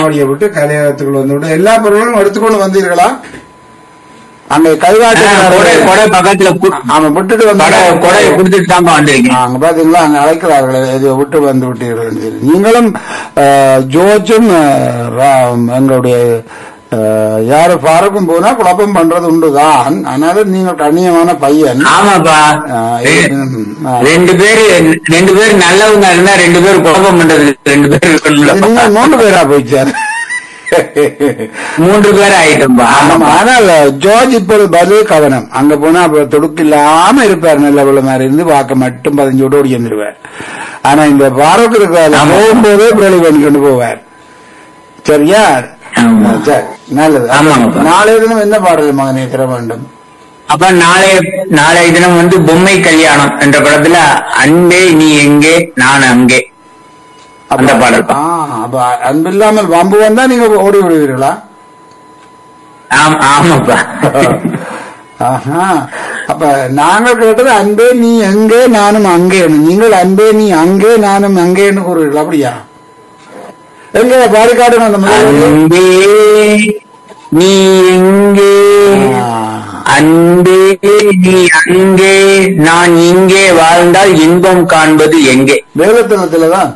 வாக்குச்சாவடியை விட்டு கலையகத்துக்குள் வந்து விட்டு எல்லா பொருளும் எடுத்துக்கொண்டு வந்தீர்களா அங்க கைகாட்டி கொடை கொடை பக்கத்துல கு- ஆமா விட்டுட்டு கொடை வந்து கொடையை குடுத்துட்டு தான் வந்திருக்கேன் அங்க பாத்தீங்களா அங்க அழைக்கிறார்கள் இதை விட்டு வந்து விட்டீர்கள் என்று சொல்லி. நீங்களும் அஹ், ஜோர்ஜும் அஹ், ரா- எங்களுடைய அஹ், யாரு பாருக்கும் போனா குழப்பம் பண்றது உண்டுதான் ஆனாலும் நீங்கள் கண்ணியமான பையன் ஆமாப்பா அஹ், ரெ- ம், ஆ. ரெண்டு பேரு ரெண்டு பேர் நல்லவங்க இருந்தா ரெண்டு பேர் குழப்பம் பண்றது ரெண்டு பேர் இது இருக்கணும்ல. நீங்கள் மூணு பேரா போயிச்சார் மூன்று பேர் ஆயிட்டோம்பா ஆமா, ஆனால் ஜார்ஜ் இப்போது பதில் கவனம் அங்க போனா அப்ப தொடுக்கு இல்லாம இருப்பார் நல்ல உள்ள மாதிரி இருந்து வாக்க மட்டும் பதிஞ்சு விட்டு ஓடி வந்துருவார் ஆனா இந்த பாரோக்கு இருக்கிற ஆமா. போகும்போதே பிரளி பண்ணி கொண்டு போவார் சரியா ஆமா. சரி நல்லது ஆமாங்கப்பா. நாளைய தினம் என்ன பாடல் மகனே தர வேண்டும் அப்ப நாளைய நாளைய தினம் வந்து பொம்மை கல்யாணம் என்ற படத்துல அன்பே நீ எங்கே நான் அங்கே அந்த பாடல் ஆ, அப்ப அன்பில்லாமல் வம்பு வந்தா நீங்க ஓடி விடுவீர்களா ஆம்- ஆமாப்பா ஆஹா அப்ப நாங்கள் கேட்டது அன்பே நீ எங்கே நானும் அங்கே நீங்கள் அன்பே நீ அங்கே நானும் அங்கேன்னு கூறுவீர்கள் அப்படியா எங்க பாடி காட்டுங்க அந்த முதல் வரி. அன்பே நீ எங்கே ஆ. அன்பே நீ அங்கே நான் இங்கே வாழ்ந்தால் இன்பம் காண்பது எங்கே வேலத்தனத்தில்தான்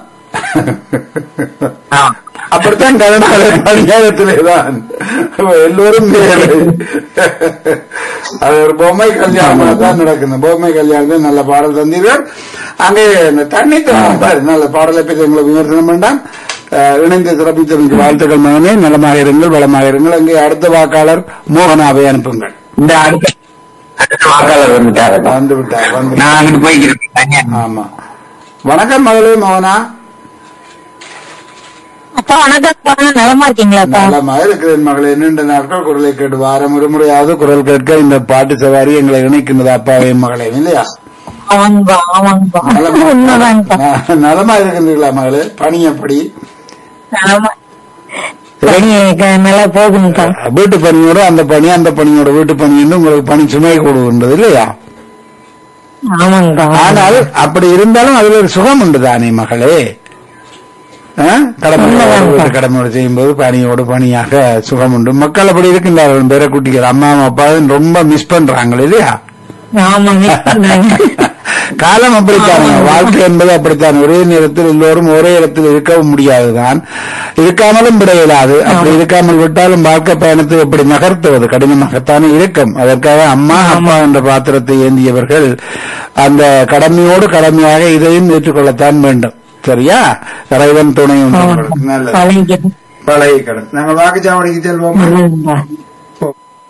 ஆ. அப்படித்தான் கருணாலய பஞ்சாயத்திலேதான் எல்லோரும் வேலை அது ஒரு பொம்மை கல்யாணம் தான் நடக்குது பொம்மை கல்யாணத்தில் நல்ல பாடல் தந்தீர்கள் அங்கே இந்த தண்ணி தரம் பாரு, நல்ல பாடலை பற்றி உங்களை விமர்சனம் வேண்டாம் அஹ், இணைந்து சிறப்பித்தமைக்கு வாழ்த்துக்கள் மகனே நலமாக இருங்கள் வளமாக இருங்கள் அங்கே அடுத்த வாக்காளர் மோகனாவை அனுப்புங்கள் இந்த அடுத்த அடுத்த வாக்காளர் வந்துட்டாருப்பா வந்து விட்டார் வந்து நான் அங்கிட்டு போய்க்கிறேன் தனியா. ஆமா வணக்கம் மகளே மோகனா அப்பா வணக்கம் நலமா இருக்கீங்களாப்பா நலமாக இருக்கிறேன் மகளே நீண்ட நாட்கள் குரலை கேட்டு வாரம் ஒரு முறையாவது குரல் கேட்க இந்த பாட்டு சவாரி எங்களை இணைக்கின்றது அப்பாவையும் மகளையும் இல்லையா ஆமாங்கப்பா ஆமாங்கப்பா நலமா- உண்மைதாங்கப்பா ந- நலமா இருக்கின்றீர்களா மகளே பணி எப்படி நலமா பணி க- நல்லா போகுதுங்கப்பா வீட்டு பணியோட அந்த பணி அந்த பணியோட வீட்டு பணி என்று உங்களுக்கு பணி சுமை கொடுக்கின்றது இல்லையா ஆமாங்கப்பா ஆனால் அப்படி இருந்தாலும் அதுல ஒரு சுகம் உண்டு தானே மகளே ஆ? கடமையோடு உண்மைதான். வீட்டு கடமையோடு செய்யும்போது பணியோடு பணியாக சுகம் உண்டு மக்கள் அப்படி இருக்கின்றார்கள் பேர குட்டிகள் அம்மா அப்பாவும் ரொம்ப மிஸ் பண்றாங்க இல்லையா ஆமா மிஸ் பண்றாங்க காலம் அப்படித்தான் வாழ்க்கை என்பது அப்படித்தான் ஒரே நேரத்தில் எல்லோரும் ஒரே இடத்தில் இருக்கவும் முடியாதுதான் இருக்காமலும் விட இயலாது அப்படி இருக்காமல் விட்டாலும் வாழ்க்கை பயணத்தை எப்படி நகர்த்துவது கடினமாகத்தானே இருக்கும் அதற்காக அம்மா அப்பா என்ற பாத்திரத்தை ஏந்தியவர்கள் அந்த கடமையோடு கடமையாக இதையும் ஏற்றுக்கொள்ளத்தான் வேண்டும் சரியா இறைவன் துணை உண்டு உங்களுக்கு. நல்லது பழகிக்கிறது பழைய கடன் நாங்கள் வாக்குச்சாவடிக்கு செல்வோம் நல்லதுப்பா